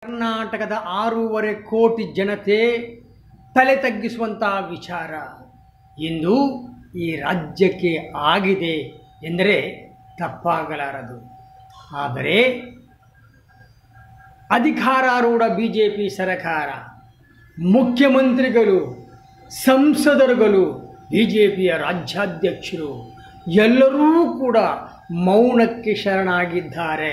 ಕರ್ನಾಟಕದ ಆರೂವರೆ ಕೋಟಿ ಜನತೆ ತಲೆ ತಗ್ಗಿಸುವಂತಹ ವಿಚಾರ ಇಂದು ಈ ರಾಜ್ಯಕ್ಕೆ ಆಗಿದೆ ಎಂದರೆ ತಪ್ಪಾಗಲಾರದು ಆದರೆ ಅಧಿಕಾರಾರೂಢ ಬಿ ಜೆ ಪಿ ಸರಕಾರ ಮುಖ್ಯಮಂತ್ರಿಗಳು ಸಂಸದರುಗಳು ಬಿ ಜೆ ಪಿಯ ರಾಜ್ಯಾಧ್ಯಕ್ಷರು ಎಲ್ಲರೂ ಕೂಡ ಮೌನಕ್ಕೆ ಶರಣಾಗಿದ್ದಾರೆ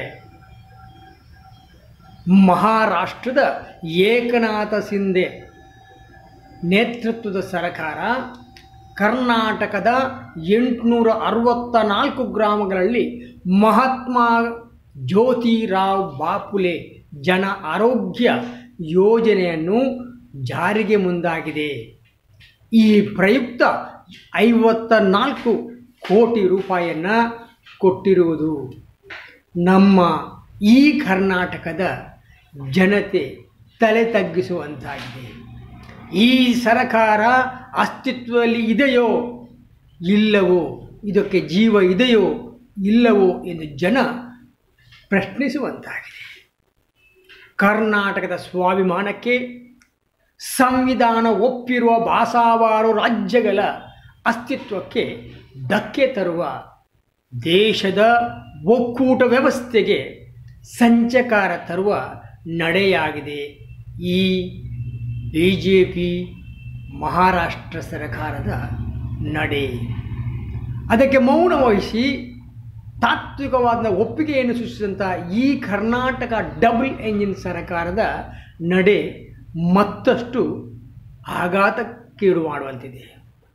ಮಹಾರಾಷ್ಟ್ರದ ಏಕನಾಥ ಸಿಂಧೆ ನೇತೃತ್ವದ ಸರ್ಕಾರ ಕರ್ನಾಟಕದ ಎಂಟುನೂರ ಅರವತ್ತ ನಾಲ್ಕು ಗ್ರಾಮಗಳಲ್ಲಿ ಮಹಾತ್ಮ ಜ್ಯೋತಿರಾವ್ ಬಾಪುಲೆ ಜನ ಆರೋಗ್ಯ ಯೋಜನೆಯನ್ನು ಜಾರಿಗೆ ಮುಂದಾಗಿದೆ ಈ ಪ್ರಯುಕ್ತ ಐವತ್ತ ನಾಲ್ಕು ಕೋಟಿ ರೂಪಾಯಿಯನ್ನು ಕೊಟ್ಟಿರುವುದು ನಮ್ಮ ಈ ಕರ್ನಾಟಕದ ಜನತೆ ತಲೆ ತಗ್ಗಿಸುವಂತಾಗಿದೆ ಈ ಸರಕಾರ ಅಸ್ತಿತ್ವದಲ್ಲಿ ಇದೆಯೋ ಇಲ್ಲವೋ ಇದಕ್ಕೆ ಜೀವ ಇದೆಯೋ ಇಲ್ಲವೋ ಎಂದು ಜನ ಪ್ರಶ್ನಿಸುವಂತಾಗಿದೆ ಕರ್ನಾಟಕದ ಸ್ವಾಭಿಮಾನಕ್ಕೆ ಸಂವಿಧಾನ ಒಪ್ಪಿರುವ ಭಾಷಾವಾರು ರಾಜ್ಯಗಳ ಅಸ್ತಿತ್ವಕ್ಕೆ ಧಕ್ಕೆ ತರುವ ದೇಶದ ಒಕ್ಕೂಟ ವ್ಯವಸ್ಥೆಗೆ ಸಂಚಕಾರ ತರುವ ನಡೆಯಾಗಿದೆ ಈ ಬಿ ಜೆ ಪಿ ಮಹಾರಾಷ್ಟ್ರ ಸರ್ಕಾರದ ನಡೆ ಅದಕ್ಕೆ ಮೌನ ವಹಿಸಿ ತಾತ್ವಿಕವಾದ ಒಪ್ಪಿಗೆಯನ್ನು ಸೂಚಿಸಿದಂಥ ಈ ಕರ್ನಾಟಕ ಡಬಲ್ ಎಂಜಿನ್ ಸರ್ಕಾರದ ನಡೆ ಮತ್ತಷ್ಟು ಆಘಾತಕ್ಕೀಡು ಮಾಡುವಂತಿದೆ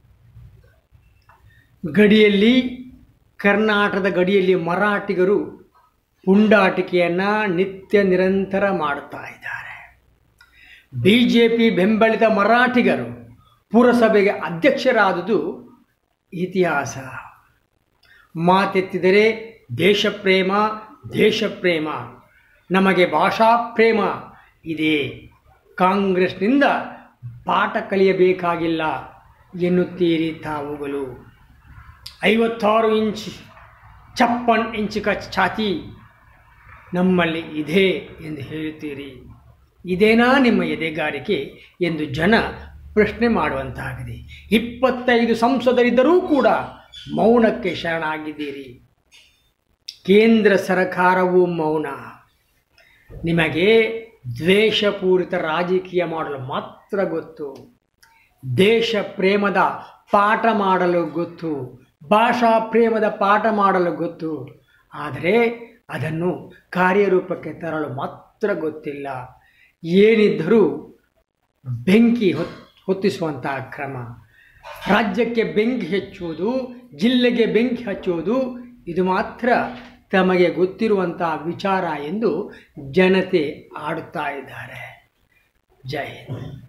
ಗಡಿಯಲ್ಲಿ ಕರ್ನಾಟಕದ ಗಡಿಯಲ್ಲಿ ಮರಾಠಿಗರು ಪುಂಡಾಟಿಕೆಯನ್ನು ನಿತ್ಯ ನಿರಂತರ ಮಾಡುತ್ತಾ ಇದ್ದಾರೆ ಬಿ ಜೆ ಪಿ ಬೆಂಬಲಿತ ಮರಾಠಿಗರು ಪುರಸಭೆಗೆ ಅಧ್ಯಕ್ಷರಾದುದು ಇತಿಹಾಸ ಮಾತೆತ್ತಿದರೆ ದೇಶಪ್ರೇಮ ದೇಶಪ್ರೇಮ ನಮಗೆ ಭಾಷಾ ಪ್ರೇಮ ಇದೆ ಕಾಂಗ್ರೆಸ್ನಿಂದ ಪಾಠ ಕಲಿಯಬೇಕಾಗಿಲ್ಲ ಎನ್ನುತ್ತೀರಿ ತಾವುಗಳು ಐವತ್ತಾರು ಇಂಚ್ ಛಪ್ಪನ್ ಇಂಚ್ ಕ ಛಾತಿ ನಮ್ಮಲ್ಲಿ ಇದೆ ಎಂದು ಹೇಳುತ್ತೀರಿ ಇದೇನಾ ನಿಮ್ಮ ಎದೆಗಾರಿಕೆ ಎಂದು ಜನ ಪ್ರಶ್ನೆ ಮಾಡುವಂತಾಗಿದೆ ಇಪ್ಪತ್ತೈದು ಸಂಸದರಿದ್ದರೂ ಕೂಡ ಮೌನಕ್ಕೆ ಶರಣಾಗಿದ್ದೀರಿ ಕೇಂದ್ರ ಸರ್ಕಾರವು ಮೌನ ನಿಮಗೆ ದ್ವೇಷಪೂರಿತ ರಾಜಕೀಯ ಮಾಡಲು ಮಾತ್ರ ಗೊತ್ತು ದೇಶ ಪ್ರೇಮದ ಪಾಠ ಮಾಡಲು ಗೊತ್ತು ಭಾಷಾ ಪ್ರೇಮದ ಪಾಠ ಮಾಡಲು ಗೊತ್ತು ಆದರೆ ಅದನ್ನು ಕಾರ್ಯರೂಪಕ್ಕೆ ತರಲು ಮಾತ್ರ ಗೊತ್ತಿಲ್ಲ ಏನಿದ್ದರೂ ಬೆಂಕಿ ಹೊತ್ ಹೊತ್ತಿಸುವಂತಹ ಕ್ರಮ ರಾಜ್ಯಕ್ಕೆ ಬೆಂಕಿ ಹಚ್ಚುವುದು ಜಿಲ್ಲೆಗೆ ಬೆಂಕಿ ಹಚ್ಚುವುದು ಇದು ಮಾತ್ರ ತಮಗೆ ಗೊತ್ತಿರುವಂತಹ ವಿಚಾರ ಎಂದು ಜನತೆ ಆಡುತ್ತಾ ಇದ್ದಾರೆ ಜೈ ಹಿಂದ್